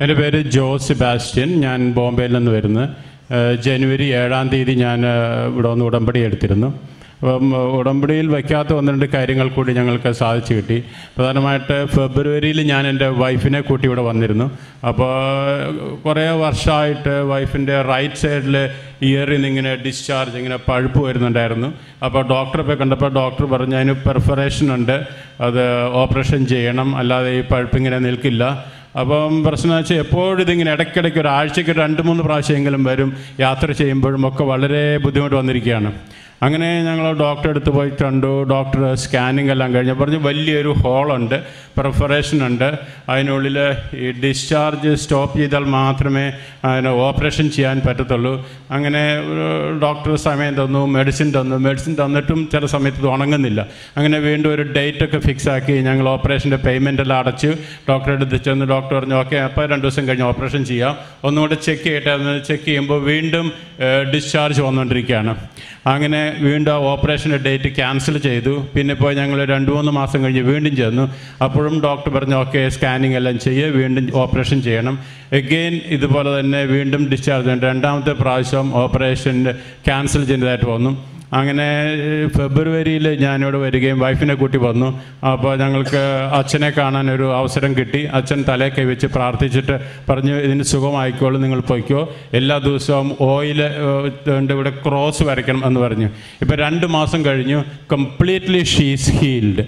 എൻ്റെ പേര് ജോ സെബാസ്റ്റ്യൻ ഞാൻ ബോംബെയിൽ നിന്ന് വരുന്നത് ഏഹ് ജനുവരി ഏഴാം തീയതി ഞാൻ ഏഹ് ഇവിടെ വന്ന് ഉടമ്പടി എടുത്തിരുന്നു അപ്പം ഉടമ്പടിയിൽ വയ്ക്കാത്ത ഒന്ന് രണ്ട് കാര്യങ്ങൾ കൂടി ഞങ്ങൾക്ക് സാധിച്ചു കിട്ടി പ്രധാനമായിട്ട് ഫെബ്രുവരിയിൽ ഞാൻ എൻ്റെ വൈഫിനെ കൂട്ടി ഇവിടെ വന്നിരുന്നു അപ്പോൾ കുറേ വർഷമായിട്ട് വൈഫിൻ്റെ റൈറ്റ് സൈഡിൽ ഇയറിൽ നിന്ന് ഇങ്ങനെ ഡിസ്ചാർജ് ഇങ്ങനെ പഴുപ്പ് വരുന്നുണ്ടായിരുന്നു അപ്പോൾ ഡോക്ടറെ പോയി കണ്ടപ്പോൾ ഡോക്ടർ പറഞ്ഞു അതിന് പെർഫറേഷൻ ഉണ്ട് അത് ഓപ്പറേഷൻ ചെയ്യണം അല്ലാതെ ഈ പഴുപ്പ് ഇങ്ങനെ നിൽക്കില്ല അപ്പം പ്രശ്നം വെച്ചാൽ എപ്പോഴും ഇതിങ്ങനെ ഇടയ്ക്കിടയ്ക്ക് ഒരു ആഴ്ചയ്ക്ക് രണ്ട് മൂന്ന് പ്രാവശ്യമെങ്കിലും വരും യാത്ര ചെയ്യുമ്പോഴും ഒക്കെ വളരെ ബുദ്ധിമുട്ട് വന്നിരിക്കുകയാണ് അങ്ങനെ ഞങ്ങൾ ഡോക്ടറെ അടുത്ത് പോയി കണ്ടു ഡോക്ടർ സ്കാനിങ് എല്ലാം കഴിഞ്ഞ് പറഞ്ഞു വലിയൊരു ഹോളുണ്ട് പെർഫറേഷൻ ഉണ്ട് അതിനുള്ളിൽ ഈ ഡിസ്ചാർജ് സ്റ്റോപ്പ് ചെയ്താൽ മാത്രമേ അതിന് ഓപ്പറേഷൻ ചെയ്യാൻ പറ്റത്തുള്ളൂ അങ്ങനെ ഒരു ഡോക്ടർ സമയം തന്നു മെഡിസിൻ തന്നു മെഡിസിൻ തന്നിട്ടും ചില സമയത്ത് ഇത് ഉണങ്ങുന്നില്ല അങ്ങനെ വീണ്ടും ഒരു ഡേറ്റ് ഒക്കെ ഫിക്സ് ആക്കി ഞങ്ങൾ ഓപ്പറേഷൻ്റെ പേയ്മെൻ്റ് എല്ലാം അടച്ചു ഡോക്ടറെ അടുത്ത് ചെന്ന് ഡോക്ടർ പറഞ്ഞു ഓക്കെ അപ്പോൾ രണ്ട് ദിവസം കഴിഞ്ഞ് ഓപ്പറേഷൻ ചെയ്യാം ഒന്നുകൂടെ ചെക്ക് ചെയ്യട്ടെ എന്ന് ചെക്ക് ചെയ്യുമ്പോൾ വീണ്ടും ഡിസ്ചാർജ് വന്നുകൊണ്ടിരിക്കുകയാണ് അങ്ങനെ വീണ്ടും ആ ഓപ്പറേഷൻ്റെ ഡേറ്റ് ക്യാൻസൽ ചെയ്തു പിന്നെ പോയി ഞങ്ങൾ രണ്ട് മൂന്ന് മാസം കഴിഞ്ഞ് വീണ്ടും ചെന്നു അപ്പോഴും ഡോക്ടർ പറഞ്ഞു ഓക്കെ സ്കാനിങ് എല്ലാം ചെയ്യുക വീണ്ടും ഓപ്പറേഷൻ ചെയ്യണം എഗെയിൻ ഇതുപോലെ തന്നെ വീണ്ടും ഡിസ്ചാർജ് ചെയ്യണം രണ്ടാമത്തെ പ്രാവശ്യം ഓപ്പറേഷൻ ക്യാൻസൽ ചെയ്തതായിട്ട് വന്നു അങ്ങനെ ഫെബ്രുവരിയിൽ ഞാനിവിടെ വരികയും വൈഫിനെ കൂട്ടി വന്നു അപ്പോൾ ഞങ്ങൾക്ക് അച്ഛനെ കാണാൻ ഒരു അവസരം കിട്ടി അച്ഛൻ തലേ കൈവച്ച് പ്രാർത്ഥിച്ചിട്ട് പറഞ്ഞു ഇതിന് സുഖമായിക്കോളും നിങ്ങൾ പൊയ്ക്കോ എല്ലാ ദിവസവും ഓയിൽ കൊണ്ട് ഇവിടെ ക്രോസ് വരയ്ക്കണം എന്ന് പറഞ്ഞു ഇപ്പോൾ രണ്ട് മാസം കഴിഞ്ഞു completely she's healed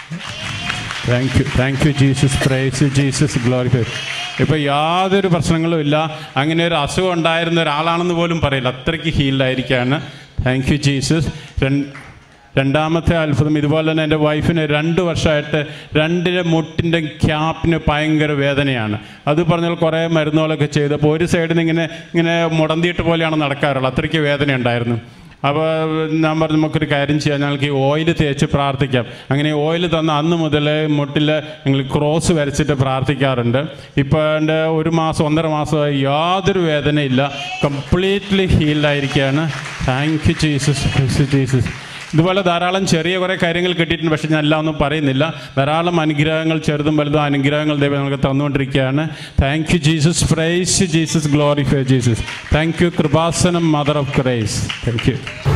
thank you thank you Jesus praise you Jesus glorify ഇപ്പോൾ യാതൊരു പ്രശ്നങ്ങളും ഇല്ല അങ്ങനെ ഒരു അസുഖം ഉണ്ടായിരുന്ന ഒരാളാണെന്ന് പോലും പറയില്ല അത്രയ്ക്ക് ഹീൽഡായിരിക്കുകയാണ് താങ്ക് യു ജീസസ് രണ്ടാമത്തെ അത്ഭുതം ഇതുപോലെ തന്നെ എൻ്റെ വൈഫിന് രണ്ട് വർഷമായിട്ട് രണ്ടിലെ മുട്ടിൻ്റെ ക്യാപ്പിന് ഭയങ്കര വേദനയാണ് അത് പറഞ്ഞാൽ കുറേ മരുന്നുകളൊക്കെ ചെയ്തപ്പോൾ ഒരു സൈഡിൽ നിന്ന് ഇങ്ങനെ ഇങ്ങനെ മുടന്തിയിട്ട് പോലെയാണ് നടക്കാറുള്ളത് അത്രയ്ക്ക് വേദന ഉണ്ടായിരുന്നു അപ്പോൾ ഞാൻ പറഞ്ഞു നമുക്കൊരു കാര്യം ചെയ്യാം ഞങ്ങൾക്ക് ഈ ഓയിൽ തേച്ച് പ്രാർത്ഥിക്കാം അങ്ങനെ ഓയിൽ തന്ന അന്ന് മുതൽ മുട്ടിൽ ഞങ്ങൾ ക്രോസ് വരച്ചിട്ട് പ്രാർത്ഥിക്കാറുണ്ട് ഇപ്പോൾ എൻ്റെ ഒരു മാസം ഒന്നര മാസമായി യാതൊരു വേദനയില്ല കംപ്ലീറ്റ്ലി ഹീൽഡായിരിക്കുകയാണ് താങ്ക് യു ജീസസ് ജീസസ് ഇതുപോലെ ധാരാളം ചെറിയ കുറേ കാര്യങ്ങൾ കിട്ടിയിട്ടുണ്ട് പക്ഷേ ഞാൻ എല്ലാം ഒന്നും പറയുന്നില്ല ധാരാളം അനുഗ്രഹങ്ങൾ ചെറുതും വലുതും അനുഗ്രഹങ്ങൾ ദൈവം നമുക്ക് തന്നുകൊണ്ടിരിക്കുകയാണ് thank you Jesus praise Jesus glorify Jesus thank you Kripasanam mother of Christ thank U